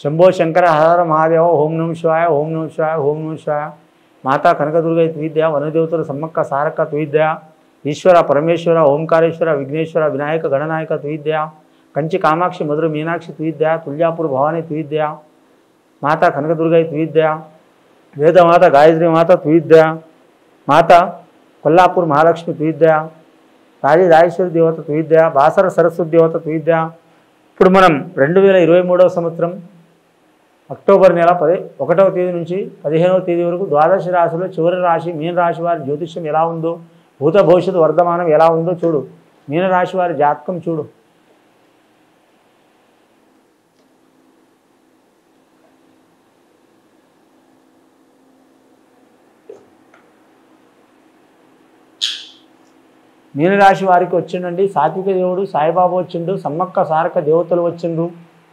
శంభో శంకర హర మహాదేవ ఓం నమ శివాయ ఓం నమ శివాయ ఓం నమ శివాయ మాతా కనకదుర్గ త్విద్య వనదేవతలు సమ్మక్క సారక్క త్విద్య ఈశ్వర పరమేశ్వర ఓంకారేశ్వర విఘ్నేశ్వర వినాయక గణనాయక త్విద్య కంచి కామాక్షి మధుర మీనాక్షి త్విద్య తుల్యాపూర్ భవాని త్విద్య మాతా కనకదుర్గ త్విద్య వేదమాత గాయత్రి మాత త్విద్య మాత కొల్లాపూర్ మహాలక్ష్మి త్విద్య రాజీ రాజేశ్వరి దేవత త్విద్య బాసర సరస్వతి దేవత త్విద్య ఇప్పుడు మనం రెండు వేల ఇరవై మూడవ సంవత్సరం అక్టోబర్ నెల పది ఒకటవ తేదీ నుంచి పదిహేనవ తేదీ వరకు ద్వాదశ రాశిలో చివరి రాశి మీన రాశి వారి జ్యోతిష్యం ఎలా ఉందో భూత భవిష్యత్తు వర్ధమానం ఎలా ఉందో చూడు మీన రాశి వారి జాతకం చూడు మీనరాశి వారికి వచ్చిండండి సాత్విక దేవుడు సాయిబాబా వచ్చిండు సమ్మక్క సారక దేవతలు వచ్చిండ్రు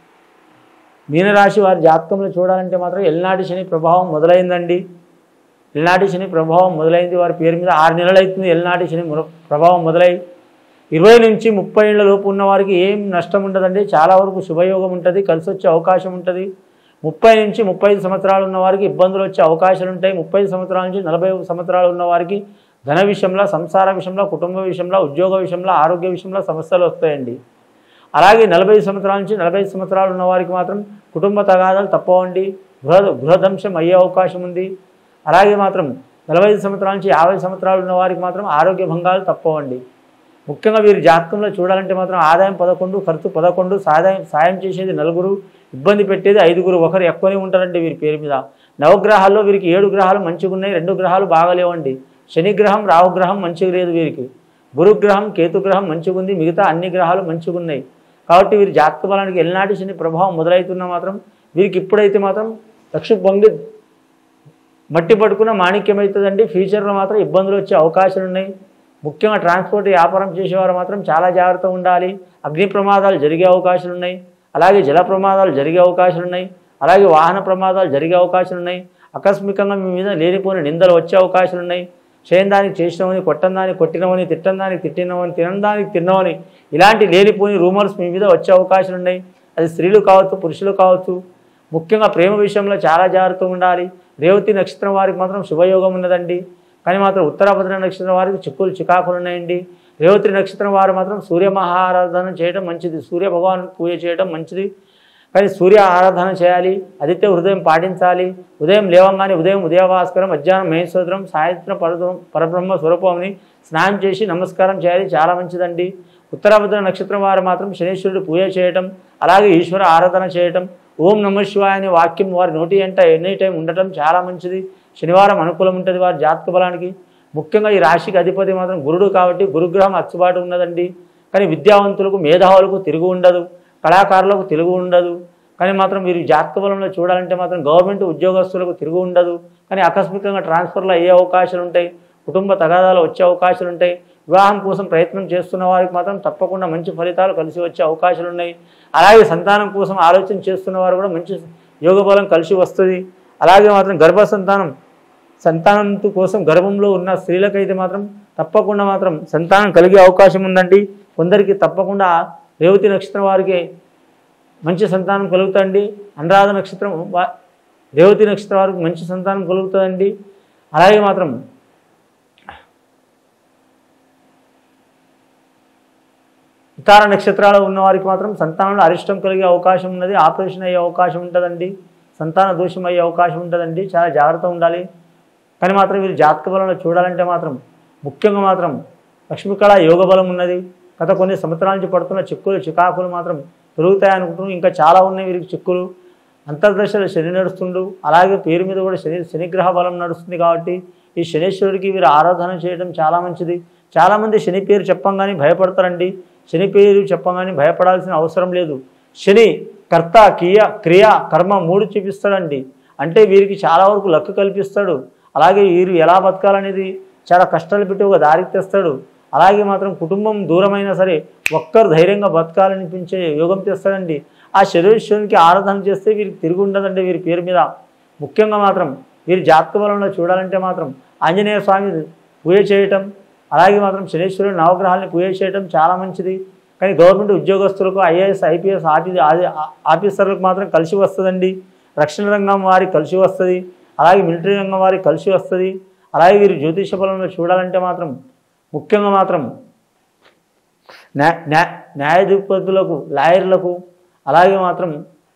మీనరాశి వారి జాతకంలో చూడాలంటే మాత్రం ఎల్నాటి శని ప్రభావం మొదలైందండి ఎల్నాటి శని ప్రభావం మొదలైంది వారి పేరు మీద ఆరు నెలలు అవుతుంది ఎల్నాటి శని మొర- ప్రభావం మొదలై ఇరవై నుంచి ముప్పై ఏళ్ళ లోపు ఉన్న వారికి ఏం నష్టం ఉండదండి చాలా వరకు శుభయోగం ఉంటుంది కలిసి వచ్చే అవకాశం ఉంటుంది ముప్పై నుంచి ముప్పై ఐదు సంవత్సరాలు ఉన్న వారికి ఇబ్బందులు వచ్చే అవకాశాలు ఉంటాయి ముప్పై ఐదు సంవత్సరాల నుంచి నలభై సంవత్సరాలు ఉన్న వారికి ధన విషయంలో సంసార విషయంలో కుటుంబ విషయంలో ఉద్యోగ విషయంలో ఆరోగ్య విషయంలో సమస్యలు వస్తాయండి అలాగే నలభై సంవత్సరాల నుంచి నలభై సంవత్సరాలు ఉన్న వారికి మాత్రం కుటుంబ తగాదాలు తప్పవండి గృహ గృహదంశం అయ్యే అవకాశం ఉంది అలాగే మాత్రం నలభై ఐదు సంవత్సరాల నుంచి యాభై సంవత్సరాలు ఉన్న వారికి మాత్రం ఆరోగ్య భంగాలు తప్పవండి ముఖ్యంగా వీరి జాతకంలో చూడాలంటే మాత్రం ఆదాయం పదకొండు ఖర్చు పదకొండు సాదాయం సాయం చేసేది నలుగురు ఇబ్బంది పెట్టేది ఐదుగురు ఒకరు ఎక్కువనే ఉంటారండి వీరి పేరు మీద నవగ్రహాల్లో వీరికి ఏడు గ్రహాలు మంచిగా ఉన్నాయి రెండు గ్రహాలు బాగలేవండి శనిగ్రహం రాహుగ్రహం మంచిగా లేదు వీరికి గురుగ్రహం కేతుగ్రహం మంచిగా ఉంది మిగతా అన్ని గ్రహాలు మంచిగా ఉన్నాయి కాబట్టి వీరి జాతక బలానికి ఎల్నాటి శని ప్రభావం మొదలవుతున్నా మాత్రం వీరికి ఇప్పుడైతే మాత్రం లక్ష పొంగి మట్టి పట్టుకున్న మాణిక్యం అవుతుందండి ఫ్యూచర్లో మాత్రం ఇబ్బందులు వచ్చే అవకాశాలు ఉన్నాయి ముఖ్యంగా ట్రాన్స్పోర్ట్ వ్యాపారం చేసేవారు మాత్రం చాలా జాగ్రత్తగా ఉండాలి అగ్ని ప్రమాదాలు జరిగే అవకాశాలు ఉన్నాయి అలాగే జల ప్రమాదాలు జరిగే అవకాశాలు ఉన్నాయి అలాగే వాహన ప్రమాదాలు జరిగే అవకాశాలు ఉన్నాయి ఆకస్మికంగా మీ మీద లేనిపోయిన నిందలు వచ్చే అవకాశాలు ఉన్నాయి చేయని దానికి చేసినవని కొట్టని దానికి కొట్టినవని తిట్టని దానికి తిట్టినవని తినని దానికి తిన్నవని ఇలాంటి లేనిపోని రూమర్స్ మీ మీద వచ్చే అవకాశాలు ఉన్నాయి అది స్త్రీలు కావచ్చు పురుషులు కావచ్చు ముఖ్యంగా ప్రేమ విషయంలో చాలా జాగ్రత్తగా ఉండాలి రేవతి నక్షత్రం వారికి మాత్రం శుభయోగం ఉన్నదండి కానీ మాత్రం ఉత్తరాభద్ర నక్షత్రం వారికి చిక్కులు చికాకులు ఉన్నాయండి రేవతి నక్షత్రం వారు మాత్రం సూర్య మహారాధన చేయడం మంచిది సూర్య భగవాన్ పూజ చేయడం మంచిది కానీ సూర్య ఆరాధన చేయాలి ఆదిత్య హృదయం పాటించాలి ఉదయం లేవంగానే ఉదయం ఉదయభాస్కరం మధ్యాహ్నం మహేశ్వరం సాయంత్రం పరబ్రహ్మ పరబ్రహ్మ స్వరూపంని స్నానం చేసి నమస్కారం చేయాలి చాలా మంచిదండి ఉత్తరాభద్ర నక్షత్రం వారు మాత్రం శనీశ్వరుడు పూజ చేయటం అలాగే ఈశ్వర ఆరాధన చేయటం ఓం నమ శివాయ అనే వాక్యం వారి నోటి ఎంట ఎనీ టైం ఉండటం చాలా మంచిది శనివారం అనుకూలం ఉంటుంది వారి జాతక బలానికి ముఖ్యంగా ఈ రాశికి అధిపతి మాత్రం గురుడు కాబట్టి గురుగ్రహం అచ్చుబాటు ఉన్నదండి కానీ విద్యావంతులకు మేధావులకు తిరుగు ఉండదు కళాకారులకు తిరుగు ఉండదు కానీ మాత్రం మీరు జాతక బలంలో చూడాలంటే మాత్రం గవర్నమెంట్ ఉద్యోగస్తులకు తిరుగు ఉండదు కానీ ఆకస్మికంగా ట్రాన్స్ఫర్లు అయ్యే అవకాశాలు ఉంటాయి కుటుంబ తగాదాలు వచ్చే అవకాశాలు ఉంటాయి వివాహం కోసం ప్రయత్నం చేస్తున్న వారికి మాత్రం తప్పకుండా మంచి ఫలితాలు కలిసి వచ్చే అవకాశాలు ఉన్నాయి అలాగే సంతానం కోసం ఆలోచన చేస్తున్న వారు కూడా మంచి యోగ బలం కలిసి వస్తుంది అలాగే మాత్రం గర్భ సంతానం సంతానం కోసం గర్భంలో ఉన్న స్త్రీలకైతే మాత్రం తప్పకుండా మాత్రం సంతానం కలిగే అవకాశం ఉందండి కొందరికి తప్పకుండా రేవతి నక్షత్రం వారికి మంచి సంతానం కలుగుతుందండి అనురాధ నక్షత్రం వా- రేవతి నక్షత్రం వారికి మంచి సంతానం కలుగుతుందండి అలాగే మాత్రం ఇతర నక్షత్రాలు ఉన్న వారికి మాత్రం సంతానంలో అరిష్టం కలిగే అవకాశం ఉన్నది ఆపరేషన్ అయ్యే అవకాశం ఉంటుందండి సంతాన దోషం అయ్యే అవకాశం ఉంటుందండి చాలా జాగ్రత్తగా ఉండాలి కానీ మాత్రం వీరు జాతక బలంలో చూడాలంటే మాత్రం ముఖ్యంగా మాత్రం లక్ష్మీకళ యోగ బలం ఉన్నది గత కొన్ని సంవత్సరాల నుంచి పడుతున్న చిక్కులు చికాకులు మాత్రం పెరుగుతాయి అనుకుంటున్నాం ఇంకా చాలా ఉన్నాయి వీరికి చిక్కులు అంతర్దశలో శని నడుస్తుండు అలాగే పేరు మీద కూడా శని శనిగ్రహ బలం నడుస్తుంది కాబట్టి ఈ శనీశ్వరుడికి వీరు ఆరాధన చేయడం చాలా మంచిది చాలామంది శని పేరు చెప్పంగానే భయపడతారండి శని పేరు చెప్పంగానే భయపడాల్సిన అవసరం లేదు శని కర్త క్రియ క్రియ కర్మ మూడు చూపిస్తాడండి అంటే వీరికి చాలా వరకు లక్కు కల్పిస్తాడు అలాగే వీరు ఎలా బతకాలనేది చాలా కష్టాలు పెట్టి ఒక దారికి తెస్తాడు అలాగే మాత్రం కుటుంబం దూరమైనా సరే ఒక్కరు ధైర్యంగా బతకాలనిపించే యోగం తెస్తాడండి ఆ శరీశ్వరునికి ఆరాధన చేస్తే వీరికి తిరిగి ఉండదండి వీరి పేరు మీద ముఖ్యంగా మాత్రం వీరి జాతక బలంలో చూడాలంటే మాత్రం ఆంజనేయ స్వామి పూజ చేయటం అలాగే మాత్రం శనీశ్వరుడు నవగ్రహాలని పూజ చేయటం చాలా మంచిది కానీ గవర్నమెంట్ ఉద్యోగస్తులకు ఐఏఎస్ ఐపీఎస్ ఆఫీ ఆది- ఆఫీసర్లకు మాత్రం కలిసి వస్తుందండి రక్షణ రంగం వారికి కలిసి వస్తుంది అలాగే మిలిటరీ రంగం వారికి కలిసి వస్తుంది అలాగే వీరు జ్యోతిష బలంలో చూడాలంటే మాత్రం ముఖ్యంగా మాత్రం న్యా న్యా న్యాయాధిపతులకు లాయర్లకు అలాగే మాత్రం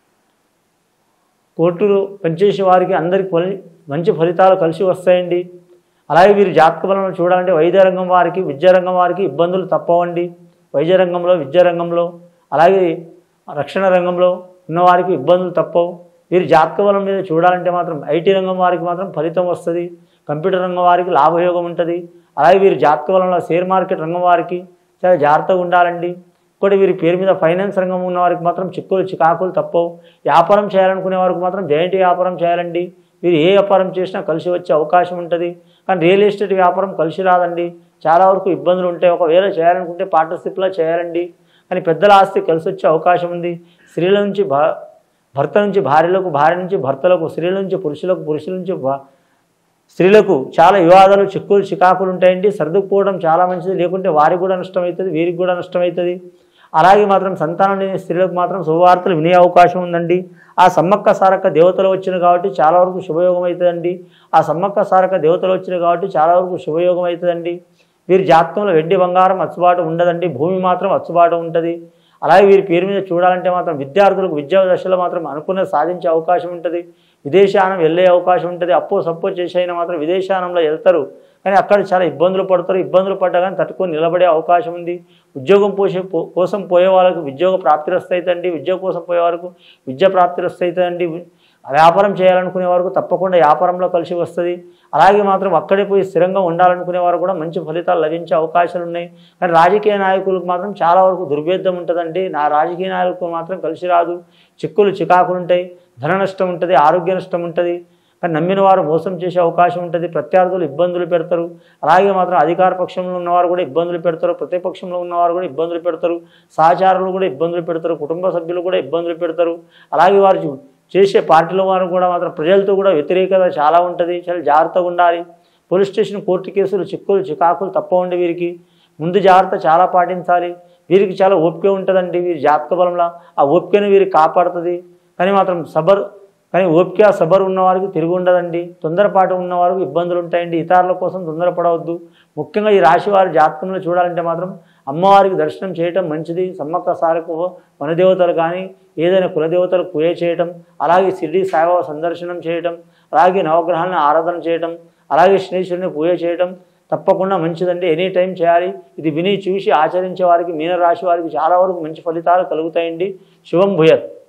కోర్టులో పనిచేసే వారికి అందరికి ఫలి మంచి ఫలితాలు కలిసి వస్తాయండి అలాగే వీరు జాతక బలంలో చూడాలంటే వైద్య రంగం వారికి విద్యారంగం వారికి ఇబ్బందులు తప్పవండి వైద్య రంగంలో విద్యారంగంలో అలాగే రక్షణ రంగంలో ఉన్నవారికి ఇబ్బందులు తప్పవు వీరు జాతక బలం మీద చూడాలంటే మాత్రం ఐటీ రంగం వారికి మాత్రం ఫలితం వస్తుంది కంప్యూటర్ రంగం వారికి లాభయోగం ఉంటుంది అలాగే వీరు జాతక బలంలో షేర్ మార్కెట్ రంగం వారికి చాలా జాగ్రత్తగా ఉండాలండి ఇంకోటి వీరి పేరు మీద ఫైనాన్స్ రంగం ఉన్న వారికి మాత్రం చిక్కులు చికాకులు తప్పవు వ్యాపారం చేయాలనుకునే వారికి మాత్రం జాయింట్ వ్యాపారం చేయాలండి వీరు ఏ వ్యాపారం చేసినా కలిసి వచ్చే అవకాశం ఉంటుంది కానీ రియల్ ఎస్టేట్ వ్యాపారం కలిసి రాదండి చాలా వరకు ఇబ్బందులు ఉంటాయి ఒకవేళ చేయాలనుకుంటే పార్ట్నర్షిప్లో చేయాలండి కానీ పెద్దల ఆస్తి కలిసి వచ్చే అవకాశం ఉంది స్త్రీల నుంచి భా భర్త నుంచి భార్యలకు భార్య నుంచి భర్తలకు స్త్రీల నుంచి పురుషులకు పురుషుల నుంచి భా- స్త్రీలకు చాలా వివాదాలు చిక్కులు చికాకులు ఉంటాయండి సర్దుకుపోవడం చాలా మంచిది లేకుంటే వారికి కూడా నష్టమవుతుంది వీరికి కూడా నష్టమవుతుంది అలాగే మాత్రం సంతానం లేని స్త్రీలకు మాత్రం శుభవార్తలు వినే అవకాశం ఉందండి ఆ సమ్మక్క సారక్క దేవతలు వచ్చిన కాబట్టి చాలా వరకు శుభయోగం అవుతుందండి ఆ సమ్మక్క సారక్క దేవతలు వచ్చిన కాబట్టి చాలా వరకు శుభయోగం అవుతుందండి వీరి జాతకంలో వెండి బంగారం అచ్చుబాటు ఉండదండి భూమి మాత్రం అచ్చుబాటు ఉంటుంది అలాగే వీరి పేరు మీద చూడాలంటే మాత్రం విద్యార్థులకు విద్యా దశలో మాత్రం అనుకున్నది సాధించే అవకాశం ఉంటుంది విదేశానం వెళ్ళే అవకాశం ఉంటుంది అప్పో సప్పో చేసైనా మాత్రం విదేశానంలో వెళ్తారు కానీ అక్కడ చాలా ఇబ్బందులు పడతారు ఇబ్బందులు పడ్డా కానీ తట్టుకొని నిలబడే అవకాశం ఉంది ఉద్యోగం పోసే పో- కోసం పోయే వాళ్ళకు ఉద్యోగ ప్రాప్తిరస్తు అవుతుందండి విద్య కోసం పోయే వరకు విద్య ప్రాప్తిరస్తు అవుతుందండి వ్యాపారం చేయాలనుకునే వారికి తప్పకుండా వ్యాపారంలో కలిసి వస్తుంది అలాగే మాత్రం అక్కడే పోయి స్థిరంగా ఉండాలనుకునే వారు కూడా మంచి ఫలితాలు లభించే అవకాశాలు ఉన్నాయి కానీ రాజకీయ నాయకులకు మాత్రం చాలా వరకు దుర్భేద్యం ఉంటుందండి నా రాజకీయ నాయకులకు మాత్రం కలిసి రాదు చిక్కులు చికాకులు ఉంటాయి ధన నష్టం ఉంటుంది ఆరోగ్య నష్టం ఉంటుంది కానీ నమ్మిన వారు మోసం చేసే అవకాశం ఉంటుంది ప్రత్యర్థులు ఇబ్బందులు పెడతారు అలాగే మాత్రం అధికార పక్షంలో ఉన్నవారు కూడా ఇబ్బందులు పెడతారు ప్రతిపక్షంలో ఉన్నవారు కూడా ఇబ్బందులు పెడతారు సహచారులు కూడా ఇబ్బందులు పెడతారు కుటుంబ సభ్యులు కూడా ఇబ్బందులు పెడతారు అలాగే వారు చేసే పార్టీల వారు కూడా మాత్రం ప్రజలతో కూడా వ్యతిరేకత చాలా ఉంటుంది చాలా జాగ్రత్తగా ఉండాలి పోలీస్ స్టేషన్ కోర్టు కేసులు చిక్కులు చికాకులు తప్ప ఉండి వీరికి ముందు జాగ్రత్త చాలా పాటించాలి వీరికి చాలా ఓపిక ఉంటుందండి వీరి జాతక బలంలో ఆ ఓపికను వీరికి కాపాడుతుంది కానీ మాత్రం సబర్ కానీ ఓపిక సబర్ ఉన్నవారికి తిరిగి ఉండదండి తొందరపాటు ఉన్నవారికి ఇబ్బందులు ఉంటాయండి ఇతరుల కోసం తొందరపడవద్దు ముఖ్యంగా ఈ రాశి వారి జాతకంలో చూడాలంటే మాత్రం అమ్మవారికి దర్శనం చేయటం మంచిది సమ్మక్క సారకు వనదేవతలు కానీ ఏదైనా కులదేవతలు పూజ చేయటం అలాగే షిరిడి సాయిబాబా సందర్శనం చేయటం అలాగే నవగ్రహాలను ఆరాధన చేయటం అలాగే శనీశ్వరుని పూజ చేయటం తప్పకుండా మంచిదండి ఎనీ టైం చేయాలి ఇది విని చూసి ఆచరించే వారికి మీనరాశి వారికి చాలా వరకు మంచి ఫలితాలు కలుగుతాయండి శుభం భూయత్